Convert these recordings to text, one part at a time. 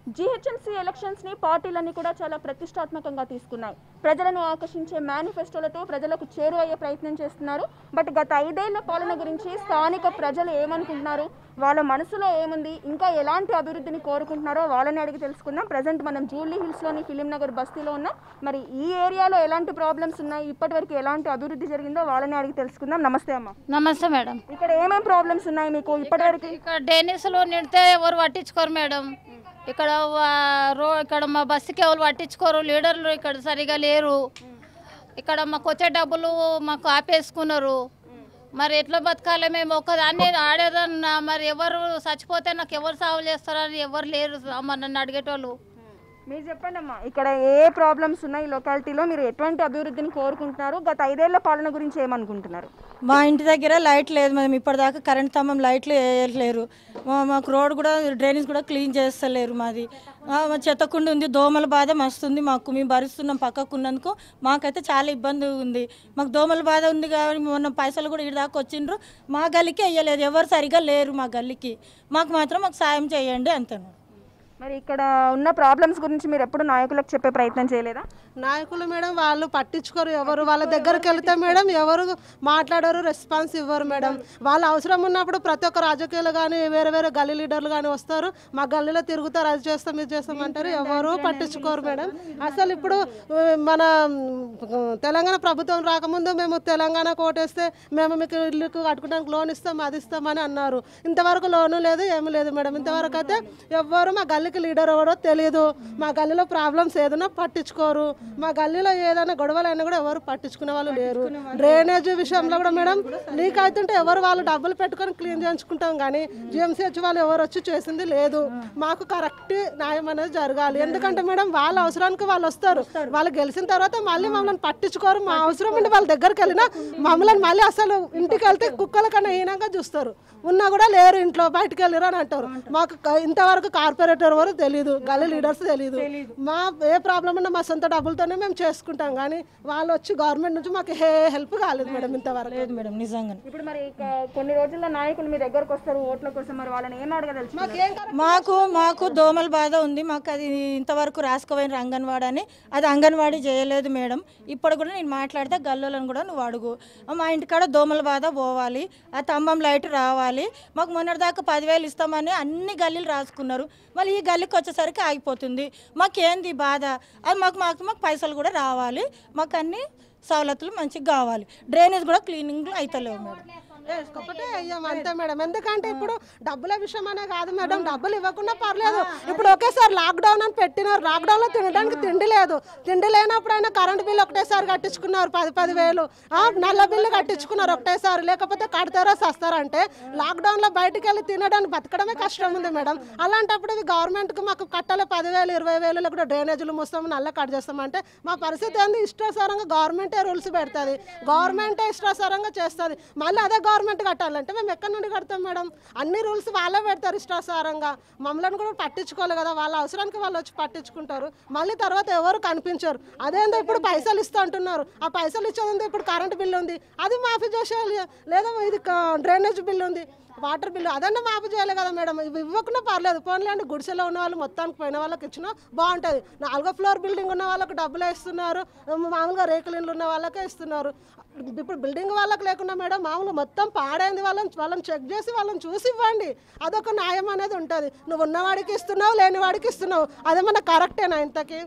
GHMC elections ని పార్టీలన్నీ కూడా చాలా ప్రతిష్టాత్మకంగా తీసుకున్నాయి ప్రజలను ఆకర్షించే మేనిఫెస్టోలతో ప్రజలకు చేరువయ్యే ప్రయత్నం చేస్తున్నారు బట్ గత ఐదేళ్ల పాలన గురించి స్థానిక ప్రజలు ఏమనుకుంటున్నారు వాళ్ళ మనసులో ఏముంది ఇంకా ఎలాంటి అభివృద్ధిని కోరుకుంటున్నారో వాళ్ళని అడిగి తెలుసుకుందాం ప్రజెంట్ మనం జూబ్లీ హిల్స్లోని ఫిలిం నగర్ బస్తీలో ఉన్నాం మరి ఈ ఏరియాలో ఎలాంటి ప్రాబ్లమ్స్ ఉన్నాయి ఇప్పటివరకు ఎలాంటి అభివృద్ధి జరిగిందో వాళ్ళని అడిగి తెలుసుకుందాం నమస్తే అమ్మ నమస్తే మేడం ఇక్కడ ఏమేం ప్రాబ్లమ్స్ ఉన్నాయి మీకు ఇప్పటివరకు ఇక్కడ డెనిస్లో నిడితే ఎవరు పట్టించుకోరు మేడం ఇక్కడ వా- రో ఇక్కడ మా బస్సుకి ఎవరు పట్టించుకోరు లీడర్లు ఇక్కడ సరిగా లేరు ఇక్కడ మాకు వచ్చే డబ్బులు మాకు ఆపేసుకున్నారు మరి ఎట్లా బతకాలి మేము ఒకదాన్ని ఆడేదన్నా మరి ఎవరు చచ్చిపోతే నాకు ఎవరు సాగు చేస్తారని ఎవరు లేరు అమ్మ నన్ను అడిగేటోళ్ళు మీరు చెప్పండి అమ్మా ఇక్కడ ఏ ప్రాబ్లమ్స్ ఉన్నాయి ఈ లొకాలిటీలో మీరు ఎటువంటి అభివృద్ధిని కోరుకుంటున్నారు గత ఐదేళ్ల పాలన గురించి ఏమనుకుంటున్నారు మా ఇంటి దగ్గర లైట్ లేదు మేము ఇప్పటిదాకా కరెంట్ స్తంభం లైట్లు వేయట్లేరు మా- మాకు రోడ్ కూడా డ్రైనేజ్ కూడా క్లీన్ చేస్తలేరు మాది ఆ, మా చెత్తకుండి ఉంది దోమల బాధ మస్తుంది మాకు మేము భరిస్తున్నాం పక్కకు ఉన్నందుకు మాకైతే చాలా ఇబ్బంది ఉంది మాకు దోమల బాధ ఉంది కాబట్టి మొన్న పైసలు కూడా ఇటు దాకా వచ్చిండ్రు మా గల్లీకి వేయలేదు ఎవరు సరిగా లేరు మా గల్లీకి మాకు మాత్రం మాకు సాయం చేయండి అంతను మరి ఇక్కడ ఉన్న ప్రాబ్లమ్స్ గురించి మీరు ఎప్పుడు నాయకులకు చెప్పే ప్రయత్నం చేయలేదా నాయకులు మేడం వాళ్ళు పట్టించుకోరు ఎవరు వాళ్ళ దగ్గరికి వెళ్తే మేడం ఎవరు మాట్లాడరు రెస్పాన్స్ ఇవ్వరు మేడం వాళ్ళ అవసరం ఉన్నప్పుడు ప్రతి ఒక్క రాజకీయాలు కానీ వేరే వేరే గల్లీ లీడర్లు కానీ వస్తారు మా గల్లీలో తిరుగుతారు అది చేస్తాం ఇది చేస్తాం అంటారు ఎవరు పట్టించుకోరు మేడం అసలు ఇప్పుడు ఆ, మన ఉమ్, తెలంగాణ ప్రభుత్వం రాకముందు మేము తెలంగాణ కోటేస్తే మేము మీకు ఇల్లుకు కట్టుకోవడానికి లోన్ ఇస్తాం అది ఇస్తామని అన్నారు ఇంతవరకు లోను లేదు ఏమీ లేదు మేడం ఇంతవరకు అయితే ఎవ్వరు మా గల్లీకి లీడర్ ఎవరో తెలియదు మా గల్లీలో ప్రాబ్లమ్స్ ఏదైనా పట్టించుకోరు మా గల్లీలో ఏదైనా గొడవలు అయినా కూడా ఎవరు పట్టించుకునే వాళ్ళు లేరు డ్రైనేజ్ విషయంలో కూడా మేడం లీక్ అవుతుంటే ఎవరు వాళ్ళు డబ్బులు పెట్టుకొని క్లీన్ చేయించుకుంటాం కానీ జిఎంసీహెచ్ వాళ్ళు ఎవరు వచ్చి చేసింది లేదు మాకు కరెక్ట్ న్యాయం అనేది జరగాలి ఎందుకంటే మేడం వాళ్ళ అవసరానికి వాళ్ళు వస్తారు వాళ్ళు గెలిచిన తర్వాత మళ్ళీ మమ్మల్ని పట్టించుకోరు మా అవసరం ఉండి వాళ్ళ దగ్గరికి వెళ్ళినా మమ్మల్ని మళ్ళీ అసలు ఇంటికి వెళ్తే కుక్కల కన్నా హీనంగా చూస్తారు ఉన్నా కూడా లేరు ఇంట్లో బయటికి వెళ్ళరు అని అంటారు మాకు క- ఇంతవరకు కార్పొరేటర్ ఎవరు తెలియదు గల్లీ లీడర్స్ తెలియదు మా ఏ ప్రాబ్లం ఉన్నా మా సొంత డబ్బులతోనే మేము చేసుకుంటాం కానీ వాళ్ళు వచ్చి గవర్నమెంట్ నుంచి మాకు ఏ హెల్ప్ కాలేదు మేడం ఇంతవరకు లేదు మేడం నిజంగా ఇప్పుడు మరి ఇక కొన్ని రోజుల్లో నాయకులు మీ దగ్గరకు వస్తారు ఓట్ల కోసం మరి వాళ్ళని ఏం అడగదలుచుకున్నారు మాకు మాకు దోమల బాధ ఉంది మాకు అది ఇంతవరకు రాసుకోపోయిన అంగన్వాడీ అని అది అంగన్వాడీ చేయలేదు మేడం ఇప్పుడు కూడా నేను మాట్లాడితే గల్లోలను కూడా నువ్వు అడుగు మా ఇంటికాడ దోమల బాధ పోవాలి ఆ స్తంభం లైట్ రావాలి మాకు మొన్నటిదాకా పదివేలు ఇస్తామని అన్ని గల్లీలు రాసుకున్నారు మళ్ళీ ఈ గల్లీకి వచ్చేసరికి ఆగిపోతుంది మాకేంది ఈ బాధ అది మాకు మాకు మాకు పైసలు కూడా రావాలి మాకు అన్ని సవలతులు మంచిగా కావాలి డ్రైనేజ్ కూడా క్లీనింగ్ అవుతలేవు మేడం ఒకటే అయ్యాం అంతే మేడం ఎందుకంటే ఇప్పుడు డబ్బుల విషయం అనే కాదు మేడం డబ్బులు ఇవ్వకుండా పర్లేదు ఇప్పుడు ఒకేసారి లాక్డౌన్ అని పెట్టినారు లాక్డౌన్ లో తినడానికి తిండి లేదు తిండి లేనప్పుడు అయినా కరెంట్ బిల్ ఒకటేసారి కట్టించుకున్నారు పది పది వేలు ఆ, నల్ల బిల్లు కట్టించుకున్నారు ఒకటేసారి లేకపోతే కడతారా సస్తారంటే లాక్డౌన్ లో బయటికి వెళ్ళి తినడానికి బతకడమే కష్టం ఉంది మేడం అలాంటప్పుడు ఇవి గవర్నమెంట్ కు మాకు కట్టాలి పదివేలు ఇరవై వేలు కూడా డ్రైనేజీలు మూస్తాం నల్ల కట్ చేస్తామంటే మా పరిస్థితి ఏంది ఇష్టాసారంగా గవర్నమెంటే రూల్స్ పెడుతుంది గవర్నమెంటే ఇష్టాసారంగా చేస్తుంది మళ్ళీ అదే గవర్నమెంట్ కట్టాలంటే మేము ఎక్కడి నుండి కడతాం మేడం అన్ని రూల్స్ వాళ్ళే పెడతారు ఇష్టాసారంగా మమ్మల్ని కూడా పట్టించుకోవాలి కదా వాళ్ళ అవసరానికి వాళ్ళు వచ్చి పట్టించుకుంటారు మళ్ళీ తర్వాత ఎవరు కనిపించరు అదేందో ఇప్పుడు పైసలు ఇస్తా అంటున్నారు ఆ పైసలు ఇచ్చేది ఇప్పుడు కరెంట్ బిల్లు ఉంది అది మాఫీ చేసేయాలి లేదా ఇది డ్రైనేజ్ బిల్లు ఉంది వాటర్ బిల్లు అదన్నా మాఫీ చేయాలి కదా మేడం ఇవి ఇవ్వకుండా పర్లేదు పోన్లేండి గుడిసెలో ఉన్న వాళ్ళు మొత్తానికి పోయిన వాళ్ళకి ఇచ్చినా బాగుంటుంది నాలుగో ఫ్లోర్ బిల్డింగ్ ఉన్న వాళ్ళకి డబ్బులు ఇస్తున్నారు మామూలుగా రేకులు ఇల్లు ఉన్న వాళ్ళకే ఇస్తున్నారు ఇప్పుడు బిల్డింగ్ వాళ్ళకి లేకుండా మేడం మామూలు మొత్తం పాడైంది వాళ్ళని వాళ్ళని చెక్ చేసి వాళ్ళని చూసి ఇవ్వండి అదొక న్యాయం అనేది ఉంటుంది నువ్వు ఉన్నవాడికి ఇస్తున్నావు లేని వాడికి ఇస్తున్నావు అదేమన్నా కరెక్టేనా ఇంతకీ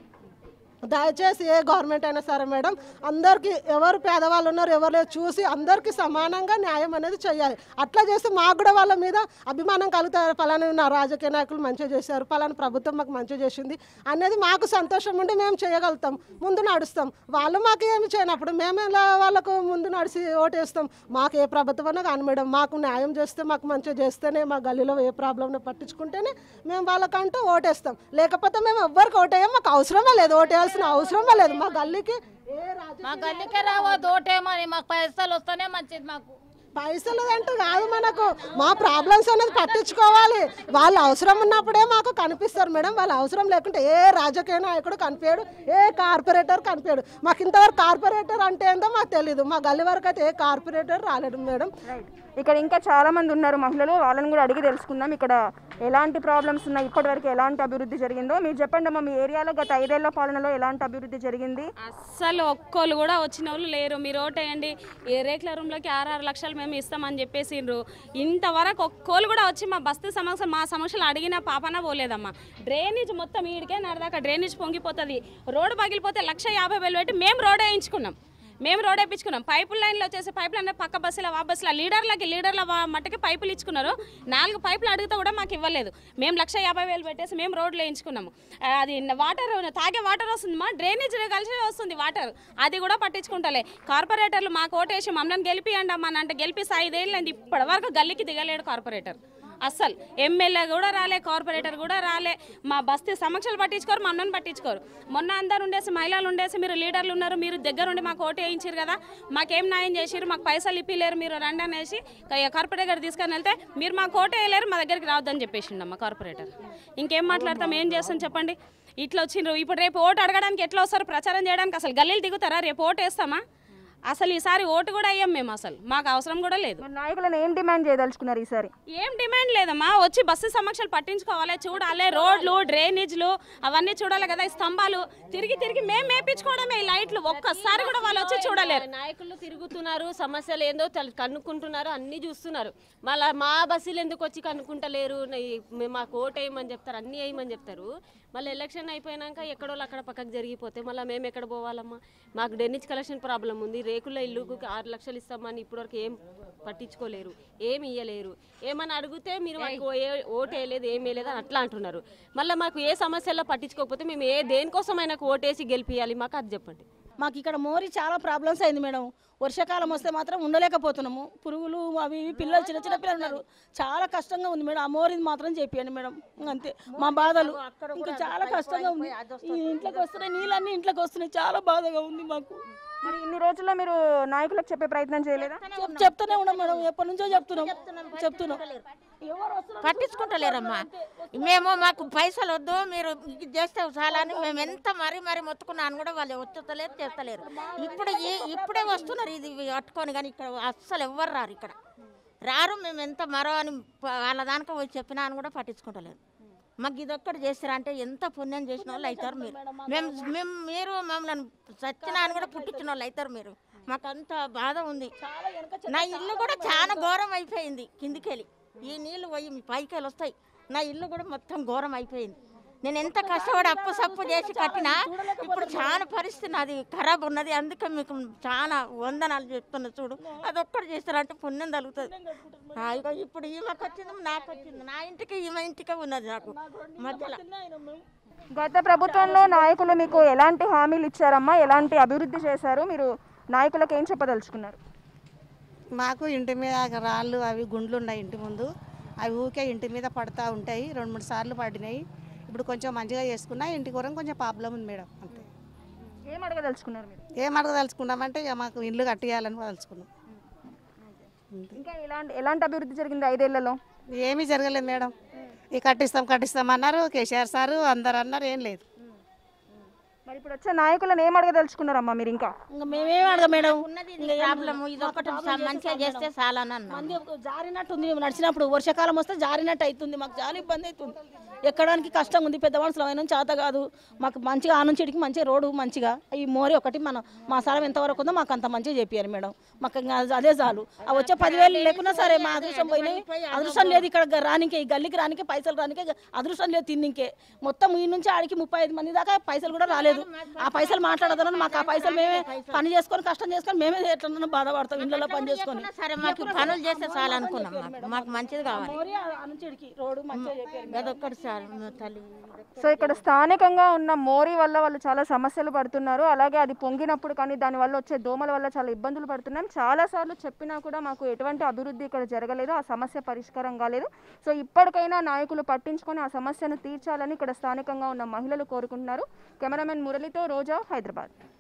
దయచేసి ఏ గవర్నమెంట్ అయినా సరే మేడం అందరికీ ఎవరు పేదవాళ్ళు ఉన్నారు ఎవరు లేరు చూసి అందరికీ సమానంగా న్యాయం అనేది చేయాలి అట్లా చేస్తే మాకు కూడా వాళ్ళ మీద అభిమానం కలుగుతారు పలానా నా రాజకీయ నాయకులు మంచిగా చేశారు పలానా ప్రభుత్వం మాకు మంచిగా చేసింది అనేది మాకు సంతోషం ఉండి మేము చేయగలుగుతాం ముందు నడుస్తాం వాళ్ళు మాకు ఏమి చేయనప్పుడు మేము ఎలా వాళ్ళకు ముందు నడిచి ఓటేస్తాం మాకు ఏ ప్రభుత్వం అన్నా కానీ మేడం మాకు న్యాయం చేస్తే మాకు మంచిగా చేస్తేనే మా గల్లీలో ఏ ప్రాబ్లం పట్టించుకుంటేనే మేము వాళ్ళకంటూ ఓటేస్తాం లేకపోతే మేము ఎవ్వరికి ఓటేయం మాకు అవసరమే లేదు ఓటేయాల్సిన అవసరమే లేదు మా గల్లీకి ఏ రాజ మా గల్లీకే రావో దోటేమని మాకు పైసలు వస్తేనే మంచిది మాకు పైసలు అంటూ కాదు మనకు మా ప్రాబ్లమ్స్ అనేది పట్టించుకోవాలి వాళ్ళ అవసరం ఉన్నప్పుడే మాకు కనిపిస్తారు మేడం వాళ్ళ అవసరం లేకుంటే ఏ రాజకీయ నాయకుడు కనిపించాడు ఏ కార్పొరేటర్ కనిపించాడు మాకు ఇంతవరకు కార్పొరేటర్ అంటే ఏందో మాకు తెలియదు మా గల్లీ వరకు అయితే ఏ కార్పొరేటర్ రాలేదు మేడం ఇక్కడ ఇంకా చాలా మంది ఉన్నారు మహిళలు వాళ్ళని కూడా అడిగి తెలుసుకుందాం ఇక్కడ ఎలాంటి ప్రాబ్లమ్స్ ఉన్నాయి ఇప్పటివరకు ఎలాంటి అభివృద్ధి జరిగిందో మీరు చెప్పండి అమ్మా మీ ఏరియాలో గత ఐదేళ్ల పాలనలో ఎలాంటి అభివృద్ధి జరిగింది అస్సలు ఒక్కోళ్ళు కూడా వచ్చిన వాళ్ళు లేరు మీరు ఓటేయండి ఏ రేట్ల రూమ్లోకి ఆరు ఆరు లక్షలు మేము ఇస్తామని చెప్పేసిండ్రు ఇంతవరకు ఒక్కోళ్ళు కూడా వచ్చి మా బస్తీ సమస్య మా సమస్యలు అడిగిన పాపన పోలేదమ్మా డ్రైనేజ్ మొత్తం ఈడికే నడదాకా డ్రైనేజ్ పొంగిపోతుంది రోడ్డు పగిలిపోతే లక్ష యాభై వేలు పెట్టి మేము రోడ్ వేయించుకున్నాం మేము రోడ్ వేయించుకున్నాం పైపు లైన్లో వచ్చేసి పైపు లైన్ పక్క బస్సులో ఆ బస్సులో లీడర్లకి లీడర్ల వా- మట్టుకి పైపులు ఇచ్చుకున్నారు నాలుగు పైపులు అడిగితే కూడా మాకు ఇవ్వలేదు మేము లక్ష యాభై వేలు పెట్టేసి మేము రోడ్లు వేయించుకున్నాము ఆ, అది వాటర్ తాగే వాటర్ వస్తుంది మా డ్రైనేజ్ కలిసి వస్తుంది వాటర్ అది కూడా పట్టించుకుంటలే కార్పొరేటర్లు మాకు ఓటేసి మమ్మల్ని గెలిపియండి అమ్మా అని అంటే గెలిపిస్తే ఐదేళ్ళు ఇప్పటి వరకు గల్లీకి దిగలేడు కార్పొరేటర్ అస్సలు ఎమ్మెల్యే కూడా రాలే కార్పొరేటర్ కూడా రాలే మా బస్తీ సమక్షలు పట్టించుకోరు మమ్మల్ని పట్టించుకోరు మొన్న అందరు ఉండేసి మహిళలు ఉండేసి మీరు లీడర్లు ఉన్నారు మీరు దగ్గరుండి మాకు ఓటు వేయించారు కదా మాకేం న్యాయం చేసిరు మాకు పైసలు ఇప్పిలేరు మీరు రండి అనేసి క- కార్పొరేటర్ గారు తీసుకొని వెళ్తే మీరు మాకు ఓటు వేయలేరు మా దగ్గరికి రావద్దని చెప్పేసిండమ్మ కార్పొరేటర్ ఇంకేం మాట్లాడతాం ఏం చేస్తాం చెప్పండి ఇట్లా వచ్చిండ్రు ఇప్పుడు రేపు ఓటు అడగడానికి ఎట్లా వస్తారు ప్రచారం చేయడానికి అసలు గల్లీలు దిగుతారా రేపు ఓటు వేస్తామా అసలు ఈసారి ఓటు కూడా అయ్యాం మేము అసలు మాకు అవసరం కూడా లేదు మరి నాయకులను ఏం డిమాండ్ చేయదలుచుకున్నారు ఈసారి ఏం డిమాండ్ లేదమ్మా వచ్చి బస్సు సమక్షలు పట్టించుకోవాలి చూడాలి రోడ్లు డ్రైనేజ్లు అవన్నీ చూడాలి కదా ఈ స్తంభాలు తిరిగి తిరిగి మేము మేపించుకోవడమే ఈ లైట్లు ఒక్కసారి కూడా వాళ్ళు వచ్చి చూడలేరు నాయకులు తిరుగుతున్నారు సమస్యలు ఏందో తెలు- కనుక్కుంటున్నారు అన్ని చూస్తున్నారు మళ్ళా మా బస్సులు ఎందుకు వచ్చి కనుక్కుంటలేరు న- ఈ- మేము మాకు ఓటు వేయమని చెప్తారు అన్ని వేయమని చెప్తారు మళ్ళీ ఎలక్షన్ అయిపోయినాక ఎక్కడో అక్కడ పక్కకు జరిగిపోతే మళ్ళీ మేము ఎక్కడ పోవాలమ్మా మాకు డెన్నిచ్ కలెక్షన్ ప్రాబ్లం ఉంది రేకుల ఇల్లుకు ఆరు లక్షలు ఇస్తామని ఇప్పటివరకు ఏం పట్టించుకోలేరు ఏమి ఇయ్యలేరు ఏమని అడిగితే మీరు మాకు ఏ- ఓటు వేయలేదు ఏం వేయలేదు అని అట్లా అంటున్నారు మళ్ళీ మాకు ఏ సమస్యల్లో పట్టించుకోకపోతే మేము ఏ దేనికోసమైనా ఓటేసి గెలిపియాలి మాకు అది చెప్పండి మాకు ఇక్కడ మోరి చాలా ప్రాబ్లమ్స్ అయింది మేడం వర్షాకాలం వస్తే మాత్రం ఉండలేకపోతున్నాము పురుగులు అవి ఇవి పిల్లలు చిన్న చిన్న పిల్లలు ఉన్నారు చాలా కష్టంగా ఉంది మేడం ఆ మోరిని మాత్రం చెప్పండి మేడం అంతే మా బాధలు ఇంకా చాలా కష్టంగా ఉంది ఈ ఇంట్లోకి వస్తున్నాయి నీళ్ళన్నీ ఇంట్లోకి వస్తున్నాయి చాలా బాధగా ఉంది మాకు మరి ఇన్ని రోజుల్లో మీరు నాయకులకు చెప్పే ప్రయత్నం చేయలేదా చెప్- చెప్తూనే ఉన్నాం మేడం ఎప్పటి నుంచో చెప్తున్నాం చెప్తున్నాం ఎవరు వస్తున్నారు పట్టించుకుంటలేరమ్మా మేము మాకు పైసలు వద్దు మీరు ఇది చేస్తే చాలా అని మేము ఎంత మరీ మరీ మొత్తుకున్నాను కూడా వాళ్ళు వచ్చుతలేరు చేస్తలేరు ఇప్పుడు ఈ- ఇప్పుడే వస్తున్నారు ఇది పట్టుకొని కానీ ఇక్కడ అస్సలు ఎవ్వరు రారు ఇక్కడ రారు మేము ఎంత మరో అని ప- వాళ్ళ దానికి పోయి చెప్పినా అని కూడా పట్టించుకుంటలేరు మాకు ఇది ఒక్కటి చేస్తారా అంటే ఎంత పుణ్యం చేసిన వాళ్ళు అవుతారు మీరు మేము మేము మీరు మమ్మల్ని చచ్చినా అని కూడా పుట్టించిన వాళ్ళు అవుతారు మీరు మాకు అంత బాధ ఉంది నా ఇల్లు కూడా చాలా ఘోరం అయిపోయింది కిందికెళ్ళి ఈ నీళ్లు పోయి మీ పైకి వెళ్ళి వస్తాయి నా ఇల్లు కూడా మొత్తం ఘోరం అయిపోయింది నేను ఎంత కష్టపడి అప్పు సప్పు చేసి కట్టినా ఇప్పుడు చాలా పరిస్థితి నాది ఖరాబ్ ఉన్నది అందుకే మీకు చాలా వందనాలు చెప్తున్నా చూడు అది ఒక్కటి చేస్తారంటే పుణ్యం తగులుతుంది ఆ, ఇగో ఇప్పుడు ఈమెకు వచ్చింది నాకు వచ్చింది నా ఇంటికి ఈమె ఇంటికే ఉన్నది నాకు మధ్యలో గత ప్రభుత్వంలో నాయకులు మీకు ఎలాంటి హామీలు ఇచ్చారమ్మా ఎలాంటి అభివృద్ధి చేశారు మీరు నాయకులకు ఏం చెప్పదలుచుకున్నారు మాకు ఇంటి మీద రాళ్ళు అవి గుండ్లు ఉన్నాయి ఇంటి ముందు అవి ఊకే ఇంటి మీద పడతా ఉంటాయి రెండు మూడు సార్లు పడినాయి ఇప్పుడు కొంచెం మంచిగా చేసుకున్నా ఇంటి కూర కొంచెం ప్రాబ్లం ఉంది మేడం అంతే ఏం అడగదలుచుకున్నారు మీరు ఏం అడగదలుచుకున్నామంటే ఇక మాకు ఇల్లు కట్టియాలని తలుచుకున్నాం ఇంకా ఎలాంటి ఎలాంటి అభివృద్ధి జరిగింది ఐదేళ్లలో ఏమీ జరగలేదు మేడం ఇక కట్టిస్తాం కట్టిస్తాం అన్నారు కేసీఆర్ సారు అందరు అన్నారు ఏం లేదు మరి ఇప్పుడు వచ్చే నాయకులను ఏం అడగదలుచుకున్నారమ్మా మీరు ఇంకా ఇంకా మేమేం అడగ మేడం ఉన్నది ఇది ప్రాబ్లము ఇది ఒకటి మంచిగా చేస్తే చాలా అని అన్నా మంది జారినట్టు ఉంది మేము నడిచినప్పుడు వర్షాకాలం వస్తే జారినట్టు అవుతుంది మాకు చాలా ఇబ్బంది అవుతుంది ఎక్కడానికి కష్టం ఉంది పెద్ద మనుషులు అయినా చేత కాదు మాకు మంచిగా ఆ నుంచి ఇడికి మంచిగా రోడ్డు మంచిగా ఈ మోరి ఒకటి మనం మా స్థలం ఎంతవరకు ఉందో మాకు అంత మంచిగా చెప్పారు మేడం మాకు ఇంకా అది- అదే చాలు ఆ వచ్చే పదివేలు లేకున్నా సరే మా అదృష్టం పోయినాయి అదృష్టం లేదు ఇక్కడ రానికే ఈ గల్లీకి రానికే పైసలు రానికే అదృష్టం లేదు తిన్నికే మొత్తం ఈ నుంచి ఆడికి ముప్పై ఐదు మంది దాకా పైసలు కూడా రాలేదు ఆ పైసలు మాట్లాడదానని మాకు ఆ పైసలు మేమే పని చేసుకొని కష్టం చేసుకొని మేమే ఎట్లా బాధపడతాం ఇళ్ళలో పని చేసుకొని సరే మాకు పనులు చేస్తే చాలా అనుకున్నాం మాకు మాకు మంచిది కావాలి మోరి ఆ- ఆ నుంచి ఇడికి రోడ్డు మంచిగా చెప్పారు అదొక్కటి సార్ మా తల్లి సో ఇక్కడ స్థానికంగా ఉన్న మోరీ వల్ల వాళ్ళు చాలా సమస్యలు పడుతున్నారు అలాగే అది పొంగినప్పుడు కానీ దాని వల్ల వచ్చే దోమల వల్ల చాలా ఇబ్బందులు పడుతున్నాం చాలా సార్లు చెప్పినా కూడా మాకు ఎటువంటి అభివృద్ధి ఇక్కడ జరగలేదు ఆ సమస్య పరిష్కారం కాలేదు సో ఇప్పటికైనా నాయకులు పట్టించుకొని ఆ సమస్యను తీర్చాలని ఇక్కడ స్థానికంగా ఉన్న మహిళలు కోరుకుంటున్నారు కెమెరామెన్ మురళితో రోజా హైదరాబాద్